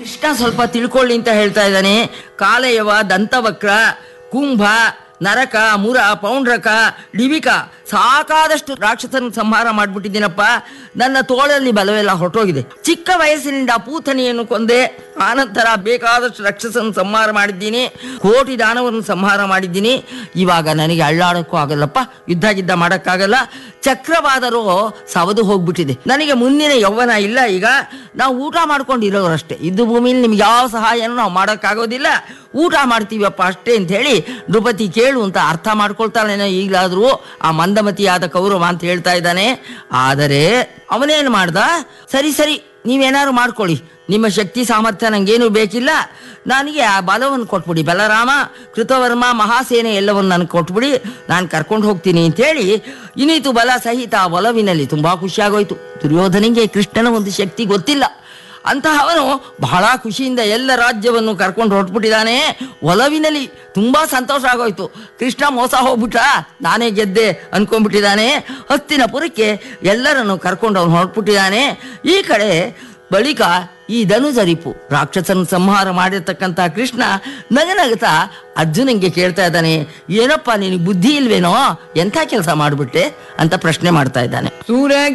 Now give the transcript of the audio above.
ಕೃಷ್ಣ ಸ್ವಲ್ಪ ತಿಳ್ಕೊಳ್ಳಿ ಅಂತ ಹೇಳ್ತಾ ಇದ್ದಾನೆ ಕಾಲಯವ ದಂತವಕ್ರ ಕುಂಭ ನರಕ ಮುರ ಪೌಂಡ್ರಕ ಡಿವಿಕ ಸಾಕಾದಷ್ಟು ರಾಕ್ಷಸನ ಸಂಹಾರ ಮಾಡ್ಬಿಟ್ಟಿದ್ದೀನಪ್ಪ ನನ್ನ ತೋಳಲ್ಲಿ ಬಲವೆಲ್ಲ ಹೊರಟೋಗಿದೆ ಚಿಕ್ಕ ವಯಸ್ಸಿನಿಂದ ಪೂತನಿಯನ್ನು ಕೊಂದೆ ಆನಂತರ ಬೇಕಾದಷ್ಟು ರಾಕ್ಷಸನ ಸಂಹಾರ ಮಾಡಿದ್ದೀನಿ ಕೋಟಿ ದಾನವನ್ನು ಸಂಹಾರ ಮಾಡಿದ್ದೀನಿ ಇವಾಗ ನನಗೆ ಅಳ್ಳಾಡಕ್ಕೂ ಆಗಲ್ಲಪ್ಪ ಯುದ್ಧ ಗಿದ್ದ ಮಾಡೋಕ್ಕಾಗಲ್ಲ ಚಕ್ರವಾದರೂ ಸವದು ಹೋಗ್ಬಿಟ್ಟಿದೆ ನನಗೆ ಮುಂದಿನ ಯೌವನ ಇಲ್ಲ ಈಗ ನಾವು ಊಟ ಮಾಡ್ಕೊಂಡಿರೋರಷ್ಟೇ ಇದ್ದು ಭೂಮಿಯಲ್ಲಿ ನಿಮ್ಗೆ ಯಾವ ಸಹಾಯನೂ ನಾವು ಮಾಡೋಕ್ಕಾಗೋದಿಲ್ಲ ಊಟ ಮಾಡ್ತೀವಪ್ಪ ಅಷ್ಟೇ ಅಂತ ಹೇಳಿ ನೃಪತಿ ಕೇಳು ಅಂತ ಅರ್ಥ ಮಾಡ್ಕೊಳ್ತಾಳೇನೋ ಈಗಲಾದರೂ ಆ ಮಂದಮತಿಯಾದ ಕೌರವ ಅಂತ ಹೇಳ್ತಾ ಇದ್ದಾನೆ ಆದರೆ ಅವನೇನು ಮಾಡ್ದ ಸರಿ ಸರಿ ನೀವೇನಾದ್ರು ಮಾಡ್ಕೊಳ್ಳಿ ನಿಮ್ಮ ಶಕ್ತಿ ಸಾಮರ್ಥ್ಯ ನಂಗೇನು ಬೇಕಿಲ್ಲ ನನಗೆ ಆ ಬಲವನ್ನು ಕೊಟ್ಬಿಡಿ ಬಲರಾಮ ಕೃತವರ್ಮ ಮಹಾಸೇನೆ ಎಲ್ಲವನ್ನು ನನಗೆ ಕೊಟ್ಬಿಡಿ ನಾನು ಕರ್ಕೊಂಡು ಹೋಗ್ತೀನಿ ಅಂತೇಳಿ ಇನ್ನಿತು ಬಲ ಸಹಿತ ಆ ಒಲವಿನಲ್ಲಿ ತುಂಬಾ ಖುಷಿಯಾಗೋಯ್ತು ದುರ್ಯೋಧನಿಗೆ ಕೃಷ್ಣನ ಒಂದು ಶಕ್ತಿ ಗೊತ್ತಿಲ್ಲ ಅಂತಹವನು ಬಹಳ ಖುಷಿಯಿಂದ ಎಲ್ಲ ರಾಜ್ಯವನ್ನು ಕರ್ಕೊಂಡು ಹೊರಟ್ಬಿಟ್ಟಿದ್ದಾನೆ ಒಲವಿನಲ್ಲಿ ತುಂಬಾ ಸಂತೋಷ ಆಗೋಯ್ತು ಕೃಷ್ಣ ಮೋಸ ಹೋಗ್ಬಿಟ್ಟ ನಾನೇ ಗೆದ್ದೆ ಅನ್ಕೊಂಡ್ಬಿಟ್ಟಿದ್ದಾನೆ ಹಸ್ತಿನಪುರಕ್ಕೆ ಎಲ್ಲರನ್ನು ಕರ್ಕೊಂಡು ಅವನು ಹೊರಟ್ಬಿಟ್ಟಿದ್ದಾನೆ ಈ ಕಡೆ ಬಳಿಕ ಈ ಧನುಜರಿಪು ರಾಕ್ಷಸನ ಸಂಹಾರ ಮಾಡಿರ್ತಕ್ಕಂಥ ಕೃಷ್ಣ ನಗನಗತಾ ಅರ್ಜುನಂಗೆ ಕೇಳ್ತಾ ಇದ್ದಾನೆ ಏನಪ್ಪ ನಿನಗೆ ಬುದ್ಧಿ ಇಲ್ವೇನೋ ಎಂಥ ಕೆಲಸ ಮಾಡ್ಬಿಟ್ಟೆ ಅಂತ ಪ್ರಶ್ನೆ ಮಾಡ್ತಾ ಇದ್ದಾನೆ ಸೂರ್ಯ